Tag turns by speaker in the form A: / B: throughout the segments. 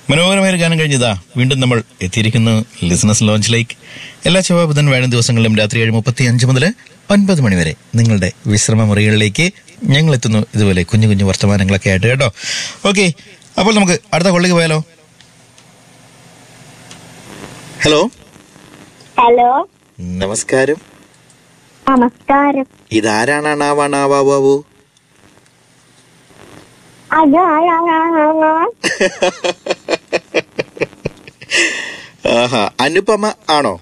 A: മനോഹരമായ ഒരു ഗാനം കഴിഞ്ഞതാ വീണ്ടും നമ്മൾ എത്തിയിരിക്കുന്നു ലിസണസ് ലോഞ്ചിലേക്ക് എല്ലാ ചൊവ്വ ബുധൻ വേണം ദിവസങ്ങളിലും രാത്രി ഏഴ് മുപ്പത്തി അഞ്ച് മുതൽ ഒൻപത് മണിവരെ നിങ്ങളുടെ വിശ്രമ മുറികളിലേക്ക് ഞങ്ങൾ എത്തുന്നു ഇതുപോലെ കുഞ്ഞു കുഞ്ഞു വർത്തമാനങ്ങളൊക്കെ ആയിട്ട് കേട്ടോ ഓക്കെ അപ്പോൾ നമുക്ക് അടുത്ത കൊള്ളിക്ക് പോയാലോ ഹലോ
B: ഹലോ
A: നമസ്കാരം
B: നമസ്കാരം
A: ഇതാരാണാവാണാവാവു
B: അത്
A: ആഹാ അനുപമ ആണോ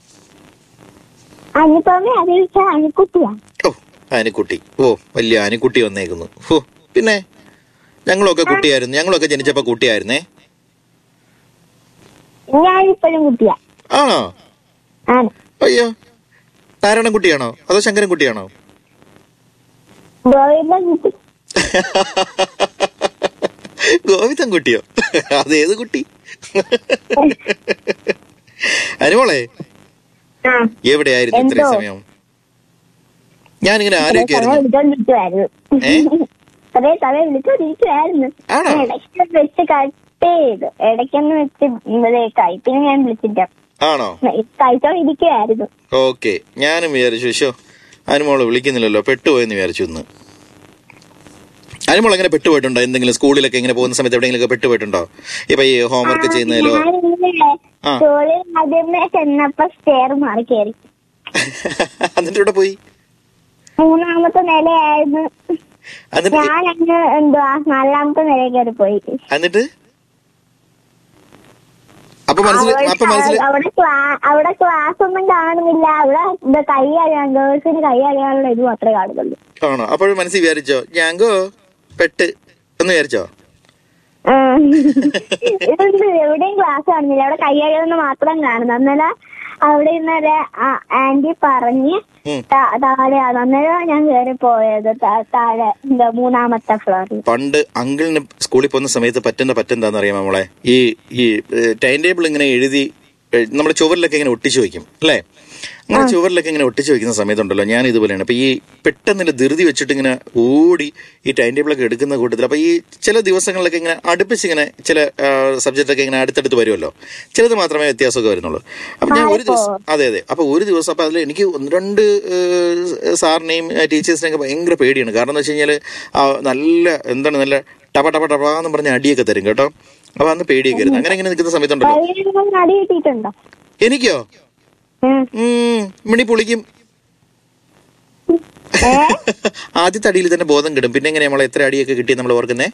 B: അനുപമ അറിയിച്ച അനുക്കുട്ടിയാ
A: ഓ ആനിക്കുട്ടി ഓ വലിയ ആനിക്കുട്ടി വന്നേക്കുന്നു ഓ പിന്നെ ഞങ്ങളൊക്കെ കുട്ടിയായിരുന്നു ഞങ്ങളൊക്കെ ജനിച്ചപ്പോ കുട്ടിയായിരുന്നേ
B: ഞാനിപ്പോഴും കുട്ടിയാ
A: ആണോ
B: ആണ്
A: അയ്യോ നാരായണൻകുട്ടിയാണോ അതോ ശങ്കരൻകുട്ടിയാണോ
B: ഗോവിന്ദ കുട്ടി
A: ഗോവിന്ദൻ കുട്ടിയോ അത് ഏത് കുട്ടി അനുമോളെ
B: ആ
A: എവിടെയായിരുന്നു ഇത്രയും
B: എന്തോ?
A: സമയം ഞാനിങ്ങനെ
B: സമയം
A: ആലോചിക്കായിരുന്നു
B: വിളിച്ചോണ്ടിരിക്കുവായിരുന്നു
A: ഏ?
B: കുറേ സമയം വിളിച്ചോണ്ടിരിക്കുവായിരുന്നു
A: ആണോ?
B: ഇടയ്ക്ക് വെച്ച് കട്ട് ചെയ്തു ഇടയ്ക്കൊന്ന് വെച്ച് ഇവിടേക്കായി പിന്നെ ഞാൻ വിളിച്ചില്ല
A: ആണോ
B: കഴിച്ചോണ്ടിരിക്കുവായിരുന്നു
A: ഓക്കെ ഞാനും വിചാരിച്ചു ശോ അനുമോള് വിളിക്കുന്നില്ലല്ലോ പെട്ടുപോയെന്ന് വിചാരിച്ചു ഇന്ന് അനുമോൾ എങ്ങനെ പെട്ടുപോയിട്ടുണ്ടോ എന്തെങ്കിലും സ്കൂളിലൊക്കെ ഇങ്ങനെ പോകുന്ന സമയത്ത് എവിടെയെങ്കിലും പെട്ടുപോയിട്ടുണ്ടോ ഇപ്പൊ ഈ ഹോംവർക്ക് ചെയ്യുന്നതിലോ
B: ഞാനിങ്ങനെ
A: ആ.
B: സ്കൂളിൽ ആദ്യമേ ചെന്നപ്പോ സ്റ്റെയർ മാറി കയറി
A: എന്നിട്ട് ഇവിടെ പോയി
B: മൂന്നാമത്തെ നിലയായിരുന്നു
A: എന്നിട്ട്
B: ഞാൻ അങ്ങ് എന്തുവാ നാലാമത്തെ നില കയറി പോയി
A: എന്നിട്ട് അപ്പൊ മനസ്സിൽ
B: അവിടെ-
A: അപ്പൊ മനസ്സിൽ
B: അവിടെ ക്ലാ- അവിടെ ക്ലാസ് ഒന്നും കാണുന്നില്ല അവിടെ ഇത് കൈ അറിയാൻ ഗേൾസിന് കൈ അറിയാനുള്ള ഇത് മാത്രമേ കാണുന്നുള്ളൂ
A: ആണോ അപ്പോഴും മനസ്സിൽ വിചാരിച്ചോ ഞാങ്കോ പെട്ട് എന്ന് വിചാരിച്ചോ
B: ആ. ഇതൊന്നും എവിടെയും ക്ലാസ് കാണുന്നില്ല അവിടെ കൈ അറിയാവുന്ന മാത്രം കാണുന്നു അന്നേരം അവിടെ ഇന്നലെ ആന്റി പറഞ്ഞ്
A: ഉം.
B: താ- താഴെയാണ് അന്നേരം ഞാൻ കയറി പോയത് താ- താഴെ എന്താ മൂന്നാമത്തെ ഫ്ലോറിൽ
A: പണ്ട് അങ്കിളിന് സ്കൂളിൽ പോകുന്ന സമയത്ത് പറ്റുന്ന പറ്റെന്താന്ന് അറിയാം നമ്മളെ ഈ ഈ ടൈം ടേബിൾ ഇങ്ങനെ എഴുതി ഏഹ്, നമ്മുടെ ചുവരിലൊക്കെ ഇങ്ങനെ ഒട്ടിച്ചു വെക്കും അല്ലേ അങ്ങനെ ചുവരിലൊക്കെ ഇങ്ങനെ ഒട്ടിച്ചു വെക്കുന്ന സമയത്തുണ്ടല്ലോ ഞാൻ ഇതുപോലെയാണ് അപ്പൊ ഈ പെട്ടെന്ന് ധൃതി വെച്ചിട്ട് ഇങ്ങനെ ഓടി ഈ ടൈം ടേബിളൊക്കെ എടുക്കുന്ന കൂട്ടത്തിൽ അപ്പൊ ഈ ചില ദിവസങ്ങളിലൊക്കെ ഇങ്ങനെ അടുപ്പിച്ച് ഇങ്ങനെ ചില സബ്ജക്റ്റ് ഒക്കെ ഇങ്ങനെ അടുത്തടുത്ത് വരുമല്ലോ ചിലത് മാത്രമേ വ്യത്യാസമൊക്കെ വരുന്നുള്ളൂ അപ്പൊ ഞാൻ ഒരു ദിവസം അതെ അതെ അപ്പൊ ഒരു ദിവസം അപ്പൊ അതിൽ എനിക്ക് ഒന്ന് രണ്ട് ഏഹ്, സാറിനെയും ടീച്ചേഴ്സിനെയൊക്കെ ഭയങ്കര പേടിയാണ് കാരണം എന്ന് വെച്ച് കഴിഞ്ഞാൽ നല്ല എന്താണ് നല്ല ടപ ടപ ടപ എന്ന് പറഞ്ഞ അടിയൊക്കെ തരും കേട്ടോ അപ്പൊ അന്ന് പേടിയൊക്കെ ആയിരുന്നു അങ്ങനെ ഇങ്ങനെ നിൽക്കുന്ന സമയത്തുണ്ടല്ലോ
B: പ്രവീണൊന്നും അടി കിട്ടിയിട്ടുണ്ടോ
A: എനിക്കോ
B: ഉം.
A: ഉം, മിണി പൊളിക്കും
B: ഏ?
A: ആദ്യത്തെ അടിയിൽ തന്നെ ബോധം കിടും പിന്നെ എങ്ങനെ നമ്മളെ എത്ര അടിയൊക്കെ കിട്ടി നമ്മൾ ഓർക്കുന്നേ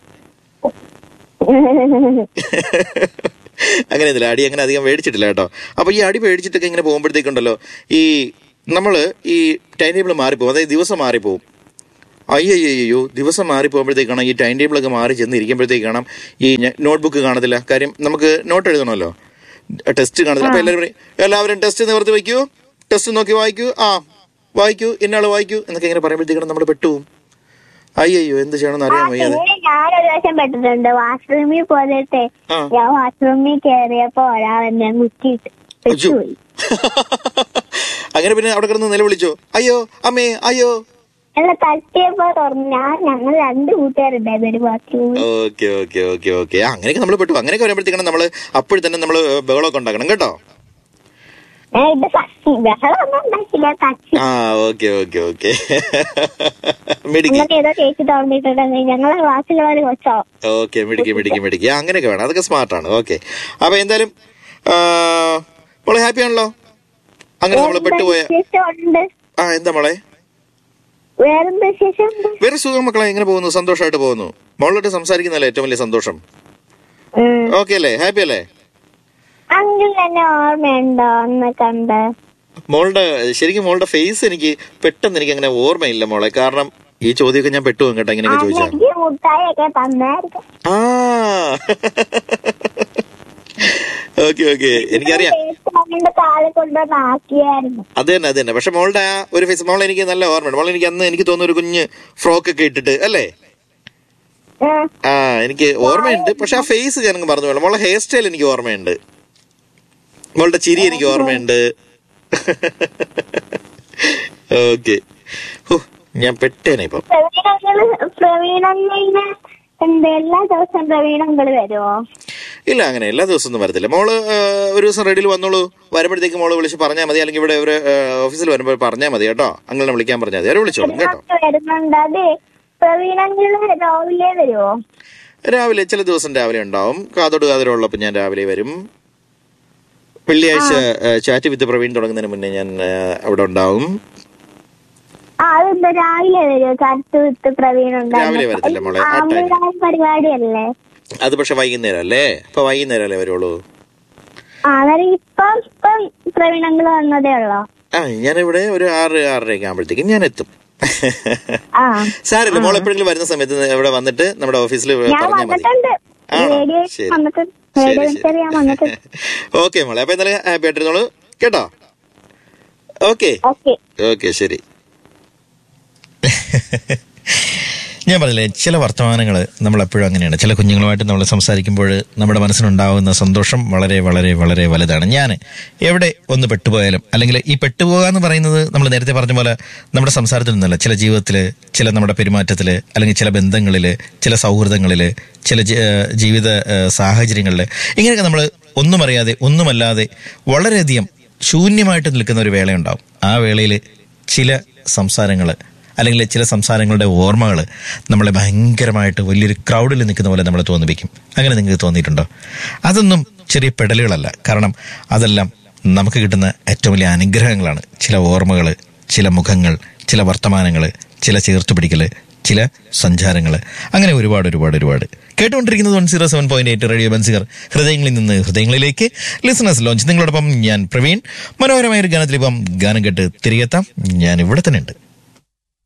A: അങ്ങനെയൊന്നുമില്ല അടി അങ്ങനെ അധികം മേടിച്ചിട്ടില്ല കേട്ടോ അപ്പൊ ഈ അടി മേടിച്ചിട്ടൊക്കെ ഇങ്ങനെ പോകുമ്പോഴത്തേക്കുണ്ടല്ലോ ഈ നമ്മള് ഈ ടൈം ടേബിൾ മാറിപ്പോകും അതായത് ദിവസം മാറിപ്പോകും അയ്യോ ദിവസം മാറി പോകുമ്പോഴത്തേക്കാണ് ഈ ടൈം ടേബിളൊക്കെ മാറി ചെന്ന് ഇരിക്കുമ്പോഴത്തേക്കാണ് ഈ നോട്ട്ബുക്ക് കാണത്തില്ല കാര്യം നമുക്ക് നോട്ട് എഴുതണമല്ലോ ടെസ്റ്റ് കാണത്തില്ല അപ്പൊ എല്ലാവരും പറയും, എല്ലാവരും ടെസ്റ്റ് നിവർത്തി വയ്ക്കൂ ടെസ്റ്റ് നോക്കി വായിക്കൂ ആ വായിക്കൂ ഇന്നാള് വായിക്കൂ എന്നൊക്കെ ഇങ്ങനെ പറയുമ്പോഴത്തേക്കാണ് നമ്മൾ പെട്ടുപോകും അയ്യോ എന്ത് ചെയ്യണമെന്ന് അറിയാൻ വയ്യാതെ
B: പിന്നെ ഞാനൊരു പ്രാവശ്യം പെട്ടിട്ടുണ്ട് വാഷ്റൂമിൽ പോയിട്ട്
A: ആ.
B: ഞാൻ വാഷ്റൂമിൽ കയറിയപ്പോ ഒരാൾ എന്നെ മുക്കിയിട്ട്
A: അയ്യോ.
B: പെട്ടുപോയി
A: അങ്ങനെ പിന്നെ അവിടെ കിടന്ന് നിലവിളിച്ചോ അയ്യോ അമ്മേ അയ്യോ
B: എന്നെ തട്ടിയപ്പോ തുറന്നു ഞാൻ ഞങ്ങൾ രണ്ട് കൂട്ടുകാരുണ്ടായിരുന്നു ഒരു ബാത്റൂമിൽ
A: ഓക്കെ ഓക്കെ ഓക്കെ ഓക്കെ അങ്ങനെയൊക്കെ നമ്മൾ പെട്ടു അങ്ങനെയൊക്കെ വരുമ്പോഴത്തേക്കാണ് നമ്മൾ അപ്പോഴും തന്നെ നമ്മൾ ബഹളമൊക്കെ ഉണ്ടാക്കണം കേട്ടോ
B: ഞാൻ ഇത് തച്ചി ബഹളം ഒന്നും ഉണ്ടാക്കില്ല തച്ചി
A: ആ ഓക്കെ ഓക്കെ ഓക്കെ മിടുക്കി
B: അങ്ങനെ ഏതോ ചേച്ചി തോന്നിയിട്ടുണ്ടെങ്കിൽ ഞങ്ങളെ ക്ലാസ്സിലുള്ള കൊച്ചോ
A: ഓക്കെ മിടുക്കി മിടുക്കി മിടുക്കി ആ, അങ്ങനെയൊക്കെ വേണം അതൊക്കെ സ്മാർട്ടാണ് ഓക്കെ അപ്പൊ എന്തായാലും ആ, മോളെ ഹാപ്പി ആണല്ലോ അങ്ങനെ നമ്മൾ പെട്ടുപോയ
B: വിശേഷമുണ്ട്
A: ആ എന്താ മോളെ
B: വേറെന്ത് വിശേഷമുണ്ട്
A: വേറെ സുഖം മക്കളെ എങ്ങനെ പോകുന്നു സന്തോഷമായിട്ട് പോകുന്നു മോളോട്ട് സംസാരിക്കുന്നതല്ലേ ഏറ്റവും വലിയ സന്തോഷം
B: ഉം.
A: ഓക്കെ അല്ലേ ഹാപ്പി അല്ലേ
B: അങ്കിൾ എന്നെ ഓർമ്മയുണ്ടോ അന്ന് കണ്ട്
A: മോളുടെ ശരിക്കും മോളുടെ ഫേസ് എനിക്ക് പെട്ടെന്ന് എനിക്ക് അങ്ങനെ ഓർമ്മയില്ല മോളെ കാരണം ഈ ചോദ്യമൊക്കെ ഞാൻ പെട്ടുപോകും കേട്ടോ ഇങ്ങനെയൊക്കെ
B: അന്ന്
A: ചോദിച്ചാൽ
B: എനിക്ക് മുട്ടായൊക്കെ തന്നായിരുന്നു
A: ആ ഓക്കെ ഓക്കെ എനിക്കറിയാം
B: അവന്റെ താഴെ കൊണ്ടുവന്ന് ആക്കിയായിരുന്നു
A: അത് തന്നെ അത് തന്നെ പക്ഷെ മോളുടെ ആ ഒരു ഫേസ് മോളെ എനിക്ക് നല്ല ഓർമ്മയുണ്ട് മോളെ എനിക്ക് അന്ന് എനിക്ക് തോന്നുന്നു ഒരു കുഞ്ഞ് ഫ്രോക്ക് ഒക്കെ ഇട്ടിട്ട് അല്ലേ
B: ഉം.
A: ആ എനിക്ക് ഓർമ്മയുണ്ട് പക്ഷെ ആ ഫേസ് ഞാൻ അങ്ങ് മറന്നു പോകണം മോളെ ഹെയർ സ്റ്റൈൽ എനിക്ക് ഓർമ്മയുണ്ട് മോളുടെ ചിരി എനിക്ക് ഓർമ്മയുണ്ട് ഓക്കെ ഞാൻ പെട്ടേനെ ഇപ്പം
B: പ്രവീണങ്ങള് പ്രവീണങ്ങളിന് എന്ത് എല്ലാ ദിവസവും പ്രവീണങ്ങള് വരുമോ
A: ഇല്ല അങ്ങനെ എല്ലാ ദിവസവും ഒന്നും വരത്തില്ല മോള് ആ, ഒരു ദിവസം റെഡിയിൽ വന്നോളൂ വരുമ്പോഴത്തേക്ക് മോള് വിളിച്ച് പറഞ്ഞാൽ മതി അല്ലെങ്കിൽ ഇവിടെ ഒരു ഓഫീസിൽ വരുമ്പോൾ പറഞ്ഞാൽ മതി കേട്ടോ അങ്ങനെ വിളിക്കാൻ പറഞ്ഞാൽ മതി അവരെ വിളിച്ചോളും കേട്ടോ
B: വരുന്നുണ്ട് അതെ പ്രവീണങ്കിള് രാവിലെ വരുമോ
A: രാവിലെ ചില ദിവസം രാവിലെ ഉണ്ടാവും കാതോട് കാതോടുള്ളപ്പോൾ ഞാൻ രാവിലെ വരും വെള്ളിയാഴ്ച ചാറ്റ് വിത്ത് പ്രവീൺ തുടങ്ങുന്നതിന് മുന്നേ ഞാൻ ആ, അവിടെ ഉണ്ടാവും
B: ആ അതെന്താ രാവിലെ വരുമോ ചത്ത് വിത്ത് പ്രവീൺ
A: രാവിലെ വരത്തില്ല മോളെ, ആ time.
B: ഉണ്ടായിരുന്നു പരിപാടിയല്ലേ
A: അത് പക്ഷെ വൈകുന്നേരം അല്ലേ അപ്പൊ വൈകുന്നേരം അല്ലേ വരുള്ളൂ
B: ആ അന്നേരം ഇപ്പം ഇപ്പം പ്രവീണങ്കിള് വന്നതേ ഉള്ളോ
A: ആ ഞാനിവിടെ ഒരു ആറ് ആറരയൊക്കെ ആകുമ്പോഴത്തേക്കും ഞാൻ എത്തും
B: ആ
A: സാറില്ല മോൾ എപ്പോഴെങ്കിലും വരുന്ന സമയത്ത് ഇവിടെ വന്നിട്ട് നമ്മുടെ ഓഫീസിൽ
B: ഞാൻ
A: പറഞ്ഞാൽ മതി
B: വന്നിട്ടുണ്ട്
A: ആണോ?
B: റേഡിയോ
A: ശരി.
B: വന്നിട്ടുണ്ട്
A: ശരി,
B: റേഡിയോ
A: ശരി.
B: ഞാൻ വന്നിട്ടുണ്ട്
A: ഓക്കെ മോളെ അപ്പൊ എന്തായാലും ഹാപ്പി ആയിട്ടിരുന്നോളൂ കേട്ടോ ഓക്കെ
B: ഓക്കെ
A: ഓക്കെ ശരി
C: ഞാൻ പറഞ്ഞില്ലേ ചില വർത്തമാനങ്ങൾ നമ്മൾ എപ്പോഴും അങ്ങനെയാണ് ചില കുഞ്ഞുങ്ങളുമായിട്ട് നമ്മൾ സംസാരിക്കുമ്പോൾ നമ്മുടെ മനസ്സിനുണ്ടാവുന്ന സന്തോഷം വളരെ വളരെ വളരെ വലുതാണ് ഞാൻ എവിടെ ഒന്ന് പെട്ടുപോയാലും അല്ലെങ്കിൽ ഈ പെട്ടുപോകുക എന്ന് പറയുന്നത് നമ്മൾ നേരത്തെ പറഞ്ഞ പോലെ നമ്മുടെ സംസാരത്തിൽ നിന്നല്ല ചില ജീവിതത്തിൽ ചില നമ്മുടെ പെരുമാറ്റത്തിൽ അല്ലെങ്കിൽ ചില ബന്ധങ്ങളിൽ ചില സൗഹൃദങ്ങളിൽ ചില ജി- ഏഹ് ജീവിത ഏഹ് സാഹചര്യങ്ങളിൽ ഇങ്ങനെയൊക്കെ നമ്മൾ ഒന്നും അറിയാതെ ഒന്നുമല്ലാതെ വളരെയധികം ശൂന്യമായിട്ട് നിൽക്കുന്ന ഒരു വേളയുണ്ടാവും ആ വേളയിൽ ചില സംസാരങ്ങൾ അല്ലെങ്കിൽ ചില സംസാരങ്ങളുടെ ഓർമ്മകൾ നമ്മളെ ഭയങ്കരമായിട്ട് വലിയൊരു ക്രൗഡിൽ നിൽക്കുന്ന പോലെ നമ്മളെ തോന്നിപ്പിക്കും അങ്ങനെ നിങ്ങൾക്ക് തോന്നിയിട്ടുണ്ടോ അതൊന്നും ചെറിയ പെടലുകളല്ല കാരണം അതെല്ലാം നമുക്ക് കിട്ടുന്ന ഏറ്റവും വലിയ അനുഗ്രഹങ്ങളാണ് ചില ഓർമ്മകൾ ചില മുഖങ്ങൾ ചില വർത്തമാനങ്ങൾ ചില ചേർത്ത് പിടിക്കൽ ചില സഞ്ചാരങ്ങൾ അങ്ങനെ ഒരുപാട് ഒരുപാട് ഒരുപാട് കേട്ടുകൊണ്ടിരിക്കുന്നത് one zero seven point eight radio ബൻസികർ ഹൃദയങ്ങളിൽ നിന്ന് ഹൃദയങ്ങളിലേക്ക് ലിസണേഴ്സ് ലോഞ്ച് നിങ്ങളോടൊപ്പം ഞാൻ പ്രവീൺ മനോഹരമായ ഒരു ഗാനത്തിലിപ്പം ഗാനം കേട്ട് തിരികെത്താം ഞാൻ ഇവിടെ തന്നെ ഉണ്ട്